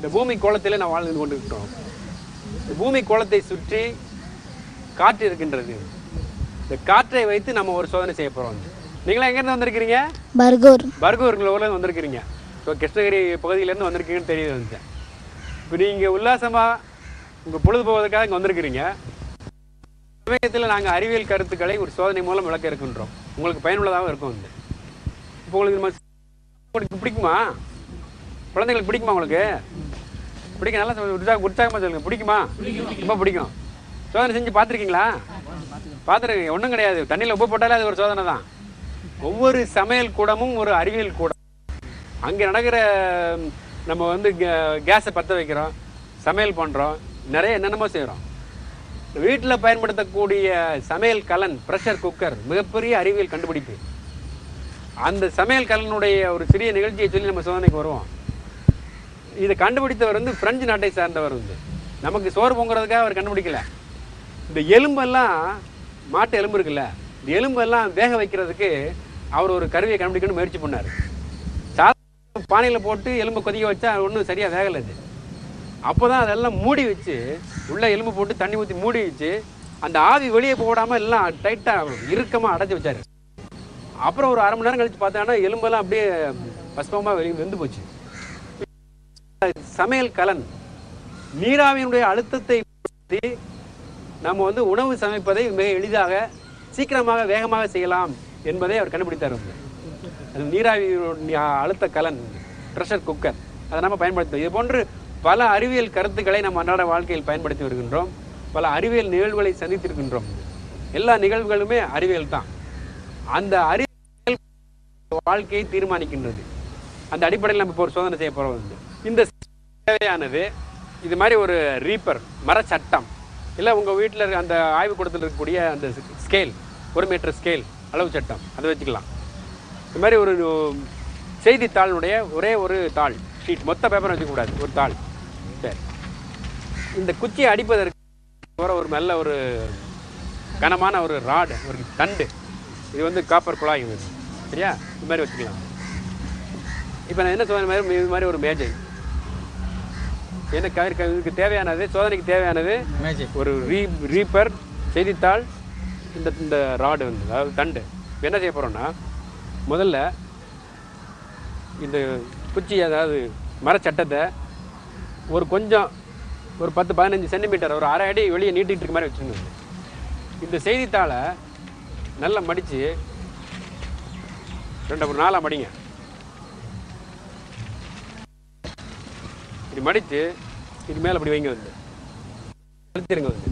இந்த பூமி கோலத்தில் நாம் வாழ்ந்து கொண்டிருக்கிறோம் இந்த பூமி கோலத்தை சுற்றி காற்று இருக்கின்றது இந்த காற்றை வைத்து நம்ம ஒரு சோதனை செய்ய போகிறோம் நீங்களாம் எங்கேருந்து வந்திருக்கிறீங்க பர்கூர் பர்கூர் ஊர்லேருந்து வந்திருக்கிறீங்க ஸோ கிருஷ்ணகிரி பகுதியிலேருந்து வந்திருக்கீங்கன்னு தெரியுது வந்து இப்போ நீங்கள் உல்லாசமாக உங்கள் பொழுது போவதற்காக இங்கே வந்திருக்கிறீங்க சமயத்தில் நாங்கள் அறிவியல் கருத்துக்களை ஒரு சோதனை மூலம் விளக்க இருக்கின்றோம் உங்களுக்கு பயனுள்ளதாகவும் இருக்கும் வந்து இப்போ உங்களுக்கு நம்ம உங்களுக்கு பிடிக்குமா குழந்தைங்களுக்கு பிடிக்குமா உங்களுக்கு பிடிக்கும் நல்லா சொல்லு, உற்சாக உற்சாகமாக சொல்லுங்கள் பிடிக்குமா ரொம்ப பிடிக்கும் சோதனை செஞ்சு பார்த்துருக்கீங்களா பார்த்துருக்கீங்க ஒன்றும் கிடையாது தண்ணியில் உப்பு போட்டாலே அது ஒரு சோதனை தான் ஒவ்வொரு சமையல் கூடமும் ஒரு அறிவியல் கூடம் அங்கே நடக்கிற ம், நம்ம வந்து கேஸை பற்ற வைக்கிறோம் சமையல் பண்ணுறோம் நிறைய என்னென்னமோ செய்கிறோம் வீட்டில் பயன்படுத்தக்கூடிய சமையல் கலன் ப்ரெஷர் குக்கர் மிகப்பெரிய அறிவியல் கண்டுபிடிப்பு அந்த சமையல் கலனுடைய ஒரு சிறிய நிகழ்ச்சியை சொல்லி நம்ம சோதனைக்கு வருவோம் இதை கண்டுபிடித்தவர் வந்து பிரெஞ்சு நாட்டை சார்ந்தவர் வந்து நமக்கு சோறு பொங்குறதுக்காக அவர் கண்டுபிடிக்கல இந்த எலும்பெல்லாம் மாட்டு எலும்பு இருக்குல்ல இந்த எலும்பெல்லாம் வேக வைக்கிறதுக்கு அவர் ஒரு கருவியை கண்டுபிடிக்கணும்னு முயற்சி பண்ணார் சாதாரண பானையில் போட்டு எலும்பை கொதிக்க வச்சா ஒன்றும் சரியாக வேகலை அது அப்போ தான் அதெல்லாம் மூடி வச்சு உள்ள எலும்பு போட்டு தண்ணி ஊற்றி மூடி வச்சு அந்த ஆவி வெளியே போடாமல் எல்லாம் டைட்டாக இறுக்கமாக அடைச்சி வச்சாரு அப்புறம் ஒரு அரை மணி நேரம் கழிச்சு பார்த்தாங்கன்னா எலும்பெல்லாம் அப்படியே பஸ்பமாக வெளியே வெந்து போச்சு சமையல் கலன் நீராவியினுடைய அழுத்தத்தை பொறுத்து நம்ம வந்து உணவு சமைப்பதை மிக எளிதாக சீக்கிரமாக வேகமாக செய்யலாம் என்பதை அவர் கண்டுபிடித்தார் வந்து. அது நீராவியினுடைய அழுத்த கலன் ப்ரெஷர் குக்கர் அதை நம்ம பயன்படுத்துவோம் இது போன்று பல அறிவியல் கருத்துக்களை நம்ம அன்றாட வாழ்க்கையில் பயன்படுத்தி வருகின்றோம் பல அறிவியல் நிகழ்வுகளை சந்தித்திருக்கின்றோம் எல்லா நிகழ்வுகளுமே அறிவியல் தான் அந்த அறிவியல் வாழ்க்கையை தீர்மானிக்கின்றது அந்த அடிப்படையில் நம்ம இப்போ ஒரு சோதனை செய்ய போகிறோம் வந்து இந்த தேவையானது இது மாதிரி ஒரு ரீப்பர் மரச்சட்டம் இல்லை உங்கள் வீட்டில் இருக்க அந்த ஆய்வுக்கூடத்தில் இருக்கக்கூடிய அந்த ஸ்கேல் ஒரு மீட்டர் ஸ்கேல் அளவு சட்டம் அதை வச்சுக்கலாம் இது மாதிரி ஒரு செய்தித்தாளுடைய ஒரே ஒரு தாள் ஷீட் மொத்த பேப்பர் வச்சுக்கூடாது ஒரு தாள் சரி இந்த குச்சியை அடிப்பதற்கு வர ஒரு நல்ல ஒரு கனமான ஒரு ராடு ஒரு தண்டு இது வந்து காப்பர் குழாய் இது சரியா இது மாதிரி வச்சுக்கலாம் இப்போ நான் என்ன சோதனை மாதிரி இது மாதிரி ஒரு மேஜை என்ன கவிர்க்க இதுக்கு தேவையானது சோதனைக்கு தேவையானது மேஜிக் ஒரு ரீ ரீப்பர் செய்தித்தாள் இந்த இந்த ராடு வந்து அதாவது தண்டு இப்ப என்ன செய்ய போகிறோம்னா முதல்ல இந்த குச்சி அதாவது மரச்சட்டத்தை ஒரு கொஞ்சம் ஒரு பத்து பதினஞ்சு சென்டிமீட்டர் ஒரு அரை அடி வெளியே நீட்டிகிட்டு இருக்க மாதிரி வச்சுருந்தது இந்த செய்தித்தாளை நல்லா மடித்து ரெண்டு ஒரு நாளாக மடிங்க இப்படி மடித்து இது மேலே அப்படி வைங்க வந்து அழுத்திருங்க வந்து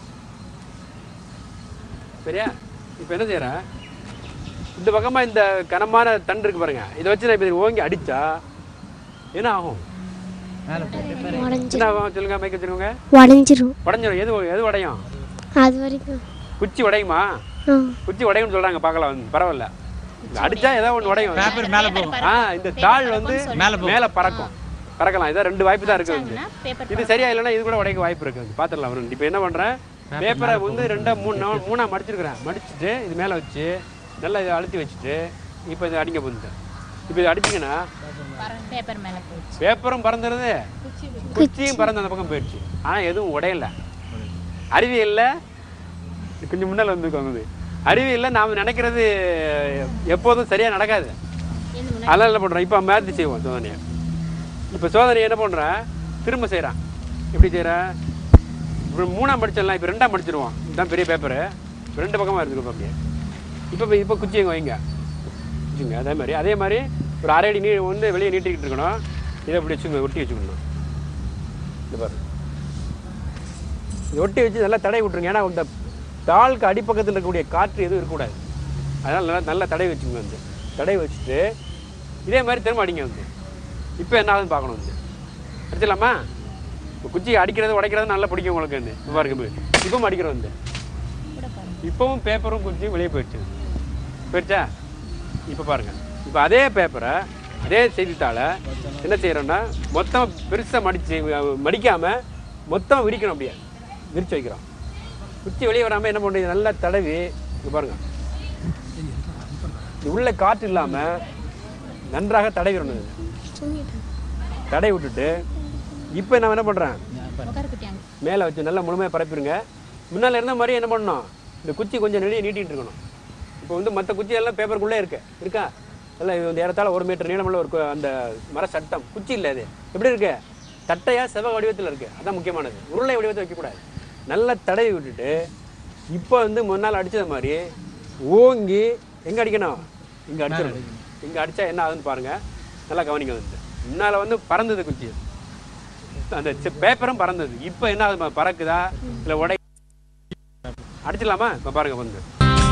சரியா இப்போ என்ன செய்கிறேன் இந்த பக்கமாக இந்த கனமான தண்டு இருக்கு பாருங்க இதை வச்சு நான் இப்போ இதை ஓங்கி அடித்தா என்ன ஆகும் மேலே போட்டு உடஞ்சி என்ன ஆகும் சொல்லுங்க மைக் வச்சுருக்கோங்க உடஞ்சிரும் உடஞ்சிரும் எது எது உடையும் அது வரைக்கும் குச்சி உடையுமா ஆ குச்சி உடையும்னு சொல்கிறாங்க பார்க்கலாம் வந்து பரவாயில்ல இந்த அடிச்சா ஏதோ ஒன்று உடையும் பேப்பர் மேலே போகும் ஆ இந்த தாள் வந்து மேலே போகும் மேலே பறக்கும் பறக்கலாம் இதான் ரெண்டு வாய்ப்பு தான் இருக்குது வந்து பேப்பர் இது சரியா இல்லைன்னா இது கூட உடைக்க வாய்ப்பு இருக்குது பார்த்துடலாம் வரும் இப்போ என்ன பண்ணுறேன் பேப்பரை வந்து ரெண்டா மூணு நா- மூணா மடிச்சிருக்கிறேன் மடிச்சுட்டு இது மேலே வச்சு நல்லா இதை அழுத்தி வச்சுட்டு இப்போ இதை அடிங்க போகுது இப்போ இதை அடிச்சிங்கன்னா பேப்பர் மேல போயிடுச்சு பேப்பரும் பறந்துருது குச்சியும் பறந்து அந்த பக்கம் போயிடுச்சு ஆனால் எதுவும் உடையல அறிவியல்ல கொஞ்சம் முன்னால் வந்துக்கோங்க இது அறிவியல்ல நாம் நினைக்கிறது எப்போதும் சரியாக நடக்காது அதெல்லாம் என்ன பண்ணுறோம் இப்போ மாற்றி செய்வோம் சோதனையை இப்போ சோதனை என்ன பண்ணுறேன் திரும்ப செய்கிறான் எப்படி செய்கிறேன் இப்போ மூணாம் படிச்சிடலாம் இப்போ ரெண்டாம் படிச்சிருவோம் இதுதான் பெரிய பேப்பரு ரெண்டு பக்கமாக இருக்குது அப்படியே இப்போ இப்போ குச்சி எங்கே வைங்க வச்சுங்க அதே மாதிரி அதே மாதிரி ஒரு அரை அடி நீ வந்து வெளியே நீட்டிக்கிட்டு இருக்கணும் இதை இப்படி வச்சுங்க ஒட்டி வச்சுக்கணும் இந்த பாரு இதை ஒட்டி வச்சு நல்லா தடை விட்ருங்க ஏன்னா இந்த தாளுக்கு அடிப்பக்கத்தில் இருக்கக்கூடிய காற்று எதுவும் இருக்கக்கூடாது அதனால் நல்லா நல்லா தடை வச்சுங்க வந்து தடை வச்சுட்டு இதே மாதிரி திரும்ப அடிங்க வந்து இப்போ என்ன ஆகுதுன்னு பார்க்கணும் வந்து அடிச்சிடலாமா இப்போ குச்சி அடிக்கிறது உடைக்கிறது நல்லா பிடிக்கும் உங்களுக்கு வந்து இப்போ பாருங்க இப்போ இப்பவும் அடிக்கிறோம் வந்து இப்போவும் பேப்பரும் குச்சியும் வெளியே போயிடுச்சு போயிடுச்சா இப்போ பாருங்க இப்போ அதே பேப்பரை அதே செய்தித்தாளை என்ன செய்கிறோம்னா மொத்தம் பெருசாக மடித்து மடிக்காமல் மொத்தம் விரிக்கணும் அப்படியே விரிச்சு வைக்கிறோம் குச்சி வெளியே வராமல் என்ன பண்ணுறது நல்லா தடவி இங்கே பாருங்க இது உள்ள காற்று இல்லாமல் நன்றாக தடவிடணும் இது. தடவி விட்டுட்டு இப்போ நான் என்ன பண்ணுறேன் உட்கார குட்டியாங்க மேலே வச்சு நல்லா முழுமையாக பரப்பிடுங்க முன்னால் இருந்த மாதிரி என்ன பண்ணணும் இந்த குச்சி கொஞ்சம் நெளிய நீட்டிகிட்டு இருக்கணும் இப்போ வந்து மற்ற குச்சி எல்லாம் பேப்பருக்குள்ளே இருக்கு இருக்கா எல்லாம் இது வந்து ஏறத்தாழ ஒரு மீட்டர் நீளமுள்ள ஒரு கு- அந்த மர சட்டம் குச்சி இல்லை அது எப்படி இருக்கு தட்டையாக செவ வடிவத்தில் இருக்குது அதான் முக்கியமானது உருளை வடிவத்தை வைக்கக்கூடாது நல்லா தடவி விட்டுட்டு இப்போ வந்து முன்னால் அடிச்சது மாதிரி ஓங்கி எங்கே அடிக்கணும் இங்கே அடிச்சிடணும் இங்கே அடித்தா என்ன ஆகுதுன்னு பாருங்கள் நல்லா கவனிக்க வந்து முன்னால் வந்து பறந்தது குச்சி அந்த சி- பேப்பரும் பறந்தது இப்போ என்ன ஆகுது பா- பறக்குதா இல்லை உடை அடிச்சிடலாமா இப்போ பாருங்க வந்து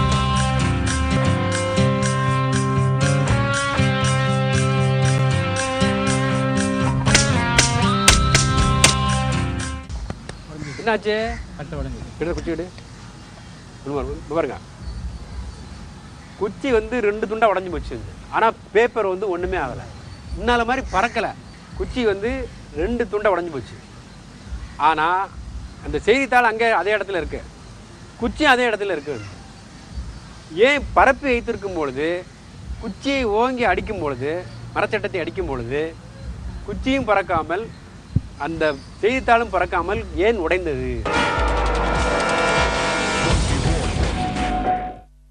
என்னாச்சு கட்டை உடஞ்சி கிட்ட குச்சி விடு இங்க பாருங்க, இங்க பாருங்க குச்சி வந்து ரெண்டு துண்டா உடஞ்சி போச்சு ஆனால் பேப்பர் வந்து ஒன்றுமே ஆகலை முன்னால மாதிரி பறக்கலை குச்சி வந்து ரெண்டு துண்டா உடஞ்சி போச்சு ஆனால் அந்த செய்தித்தாள் அங்கே அதே இடத்துல இருக்கு குச்சி அதே இடத்துல இருக்கு ஏன் பரப்பி வைத்திருக்கும் பொழுது குச்சியை ஓங்கி அடிக்கும் பொழுது மரச்சட்டத்தை அடிக்கும் பொழுது குச்சியும் பறக்காமல் அந்த செய்தித்தாளும் பறக்காமல் ஏன் உடைந்தது